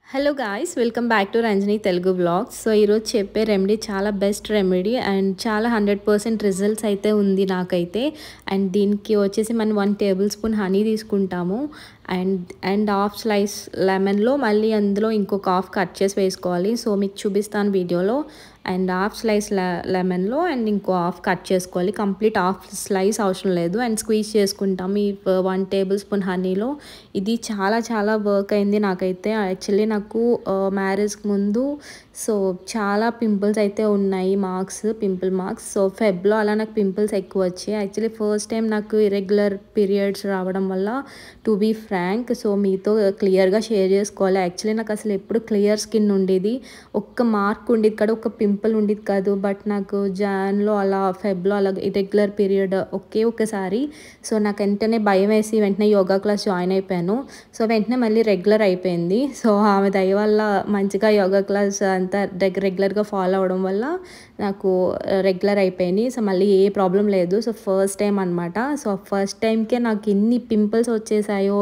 hello guys welcome back to Ranjani Telugu blogs so ఈరోజు చెప్పే remedy చాలా బెస్ట్ రెమెడీ అండ్ చాలా హండ్రెడ్ పర్సెంట్ రిజల్ట్స్ అయితే ఉంది నాకైతే అండ్ దీనికి వచ్చేసి మనం వన్ టేబుల్ స్పూన్ హనీ తీసుకుంటాము అండ్ అండ్ హాఫ్ స్లైస్ లెమన్లో మళ్ళీ అందులో ఇంకొక హాఫ్ కట్ చేసి వేసుకోవాలి సో మీకు చూపిస్తాను వీడియోలో అండ్ హాఫ్ స్లైస్ లెమన్లో అండ్ ఇంకో హాఫ్ కట్ చేసుకోవాలి కంప్లీట్ హాఫ్ స్లైస్ అవసరం లేదు అండ్ స్క్వీజ్ చేసుకుంటాం ఈ వన్ టేబుల్ స్పూన్ హనీలో ఇది చాలా చాలా వర్క్ అయింది నాకైతే యాక్చువల్లీ నాకు మ్యారేజ్కి ముందు సో చాలా పింపుల్స్ అయితే ఉన్నాయి మార్క్స్ పింపుల్ మార్క్స్ సో ఫెబ్లో అలా నాకు పింపుల్స్ ఎక్కువ వచ్చాయి యాక్చువల్లీ ఫస్ట్ టైం నాకు ఇరెగ్యులర్ పీరియడ్స్ రావడం వల్ల టు బీ ఫ్రాంక్ సో మీతో క్లియర్గా షేర్ చేసుకోవాలి యాక్చువల్లీ నాకు అసలు ఎప్పుడు క్లియర్ స్కిన్ ఉండేది ఒక్క మార్క్ ఉండేది కాదు ఒక పింపుల్ ఉండేది కాదు బట్ నాకు జాన్లో అలా ఫెబ్లో అలా ఇరెగ్యులర్ పీరియడ్ ఒకే ఒకసారి సో నాకు వెంటనే భయం వేసి వెంటనే యోగా క్లాస్ జాయిన్ అయిపోయాను సో వెంటనే మళ్ళీ రెగ్యులర్ అయిపోయింది సో ఆమె దయ వల్ల మంచిగా యోగా క్లాస్ అంతా రెగ్యులర్గా ఫాలో అవడం వల్ల నాకు రెగ్యులర్ అయిపోయింది సో మళ్ళీ ఏ ప్రాబ్లం లేదు సో ఫస్ట్ టైం అనమాట సో ఫస్ట్ టైంకే నాకు ఎన్ని పింపుల్స్ వచ్చేసాయో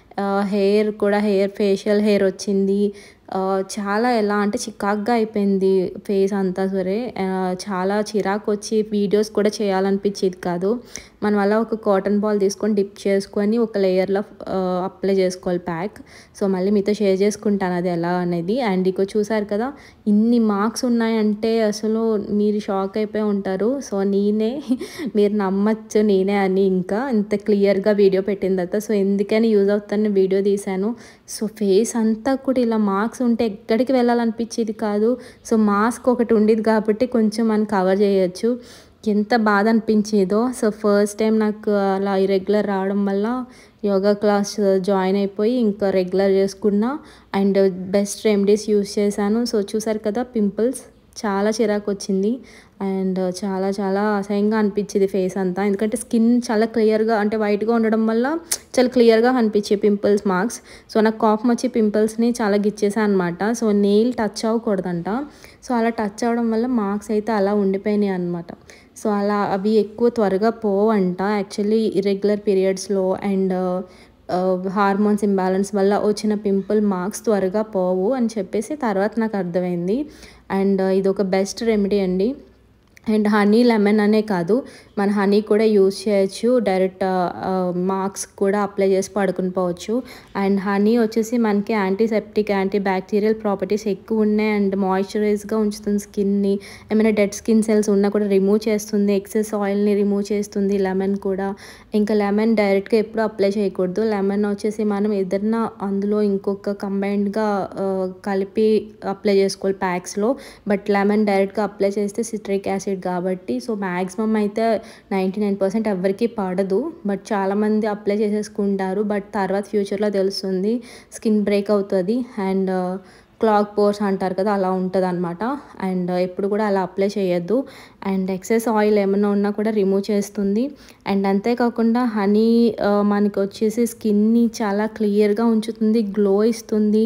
హెయిర్ కూడా హెయిర్ ఫేషియల్ హెయిర్ వచ్చింది చాలా ఎలా అంటే చికాగ్గా అయిపోయింది ఫేస్ అంతా సరే చాలా చిరాకు వచ్చి వీడియోస్ కూడా చేయాలనిపించేది కాదు మనం అలా ఒక కాటన్ బాల్ తీసుకొని డిప్ చేసుకొని ఒక లేయర్లో అప్లై చేసుకోవాలి ప్యాక్ సో మళ్ళీ మీతో షేర్ చేసుకుంటాను అది ఎలా అనేది అండ్ ఇక చూసారు కదా ఇన్ని మార్క్స్ ఉన్నాయంటే అసలు మీరు షాక్ అయిపోయి ఉంటారు సో నేనే మీరు నమ్మచ్చు నేనే అని ఇంకా ఇంత క్లియర్గా వీడియో పెట్టిన తర్వాత సో ఎందుకని యూజ్ అవుతాను వీడియో తీశాను సో ఫేస్ అంతా కూడా ఇలా మార్క్స్ ఉంటే ఎక్కడికి వెళ్ళాలనిపించేది కాదు సో మాస్క్ ఒకటి ఉండేది కాబట్టి కొంచెం మనం కవర్ చేయొచ్చు ఎంత బాధ అనిపించేదో సో ఫస్ట్ టైం నాకు అలా ఇరెగ్యులర్ రావడం వల్ల యోగా క్లాస్ జాయిన్ అయిపోయి ఇంకా రెగ్యులర్ చేసుకున్నా అండ్ బెస్ట్ రెమెడీస్ యూస్ చేశాను సో చూసారు కదా పింపుల్స్ చాలా చిరాకు వచ్చింది అండ్ చాలా చాలా అసహ్యంగా అనిపించేది ఫేస్ అంతా ఎందుకంటే స్కిన్ చాలా క్లియర్గా అంటే వైట్గా ఉండడం వల్ల చాలా క్లియర్గా కనిపించే పింపుల్స్ మార్క్స్ సో నాకు కోపం వచ్చి పింపుల్స్ని చాలా గిచ్చేసాను అనమాట సో నెయిల్ టచ్ అవ్వకూడదంట సో అలా టచ్ అవ్వడం వల్ల మార్క్స్ అయితే అలా ఉండిపోయినాయి అనమాట సో అలా అవి ఎక్కువ త్వరగా పోవంట యాక్చువల్లీ ఇరెగ్యులర్ పీరియడ్స్లో అండ్ హార్మోన్స్ ఇంబ్యాలెన్స్ వల్ల వచ్చిన పింపుల్ మార్క్స్ త్వరగా పోవు అని చెప్పేసి తర్వాత నాకు అర్థమైంది అండ్ ఇది ఒక బెస్ట్ రెమెడీ అండి అండ్ హనీ లెమన్ అనే కాదు మన హనీ కూడా యూజ్ చేయొచ్చు డైరెక్ట్ మార్క్స్ కూడా అప్లై చేసి పడుకుని పోవచ్చు అండ్ హనీ వచ్చేసి మనకి యాంటీసెప్టిక్ యాంటీ బ్యాక్టీరియల్ ప్రాపర్టీస్ ఎక్కువ ఉన్నాయి అండ్ మాయిశ్చరైజ్గా ఉంచుతుంది స్కిన్ని ఏమైనా డెడ్ స్కిన్ సెల్స్ ఉన్నా కూడా రిమూవ్ చేస్తుంది ఎక్సెస్ ఆయిల్ని రిమూవ్ చేస్తుంది లెమన్ కూడా ఇంకా లెమన్ డైరెక్ట్గా ఎప్పుడు అప్లై చేయకూడదు లెమన్ వచ్చేసి మనం ఏదైనా అందులో ఇంకొక కంబైన్డ్గా కలిపి అప్లై చేసుకోవాలి ప్యాక్స్లో బట్ లెమన్ డైరెక్ట్గా అప్లై చేస్తే సిట్రిక్ యాసిడ్ కాబట్టి సో మ్యాక్సిమం అయితే నైంటీ నైన్ పర్సెంట్ ఎవరికి పడదు బట్ చాలామంది అప్లై చేసేసుకుంటారు బట్ తర్వాత ఫ్యూచర్లో తెలుస్తుంది స్కిన్ బ్రేక్ అవుతుంది అండ్ క్లాక్ పోర్స్ అంటారు కదా అలా ఉంటుంది అనమాట అండ్ ఎప్పుడు కూడా అలా అప్లై చేయొద్దు అండ్ ఎక్సెస్ ఆయిల్ ఏమైనా ఉన్నా కూడా రిమూవ్ చేస్తుంది అండ్ అంతేకాకుండా హనీ మనకి వచ్చేసి స్కిన్ని చాలా క్లియర్గా ఉంచుతుంది గ్లో ఇస్తుంది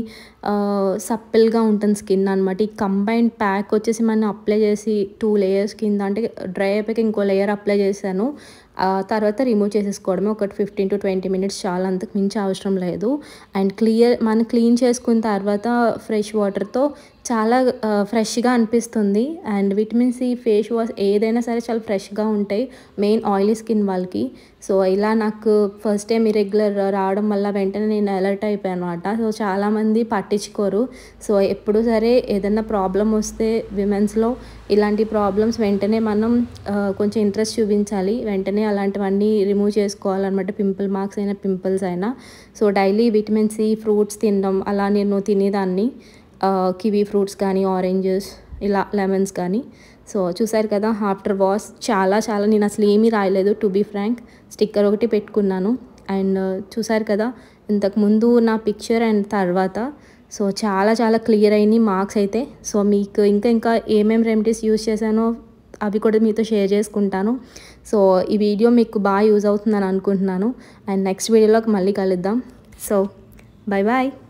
సప్పిల్గా ఉంటుంది స్కిన్ అనమాట ఈ కంబైన్డ్ ప్యాక్ వచ్చేసి మనం అప్లై చేసి టూ లేయర్స్ కింద అంటే డ్రై అయిపోయాక ఇంకో లేయర్ అప్లై చేశాను తర్వాత రిమూవ్ చేసేసుకోవడమే ఒకటి ఫిఫ్టీన్ టు ట్వంటీ మినిట్స్ చాలా అంతకు మించి అవసరం లేదు అండ్ క్లియర్ మనం క్లీన్ చేసుకున్న తర్వాత ఫ్రెష్ వాటర్తో చాలా ఫ్రెష్గా అనిపిస్తుంది and vitamin C face wash ఏదైనా సరే చాలా ఫ్రెష్గా ఉంటాయి మెయిన్ ఆయిలీ స్కిన్ వాళ్ళకి సో ఇలా నాకు ఫస్ట్ టైం ఇరెగ్యులర్ రావడం వల్ల వెంటనే నేను అలర్ట్ అయిపోయాను అనమాట సో చాలామంది పట్టించుకోరు సో ఎప్పుడు సరే ఏదైనా ప్రాబ్లం వస్తే విమెన్స్లో ఇలాంటి ప్రాబ్లమ్స్ వెంటనే మనం కొంచెం ఇంట్రెస్ట్ చూపించాలి వెంటనే అలాంటివన్నీ రిమూవ్ చేసుకోవాలన్నమాట పింపుల్ మార్క్స్ అయినా పింపుల్స్ అయినా so daily vitamin C fruits తినడం అలా నేను తినేదాన్ని కివీ ఫ్రూట్స్ కానీ ఆరెంజెస్ ఇలా లెమన్స్ కానీ సో చూసారు కదా ఆఫ్టర్ వాష్ చాలా చాలా నేను అసలు ఏమీ రాయలేదు టు బీ ఫ్రాంక్ స్టిక్కర్ ఒకటి పెట్టుకున్నాను అండ్ చూసారు కదా ఇంతకుముందు నా పిక్చర్ అండ్ తర్వాత సో చాలా చాలా క్లియర్ అయినాయి మార్క్స్ అయితే సో మీకు ఇంకా ఇంకా ఏమేమి రెమెడీస్ యూజ్ చేశానో అవి కూడా మీతో షేర్ చేసుకుంటాను సో ఈ వీడియో మీకు బాగా యూజ్ అవుతుందని అనుకుంటున్నాను అండ్ నెక్స్ట్ వీడియోలోకి మళ్ళీ కలుద్దాం సో బాయ్ బాయ్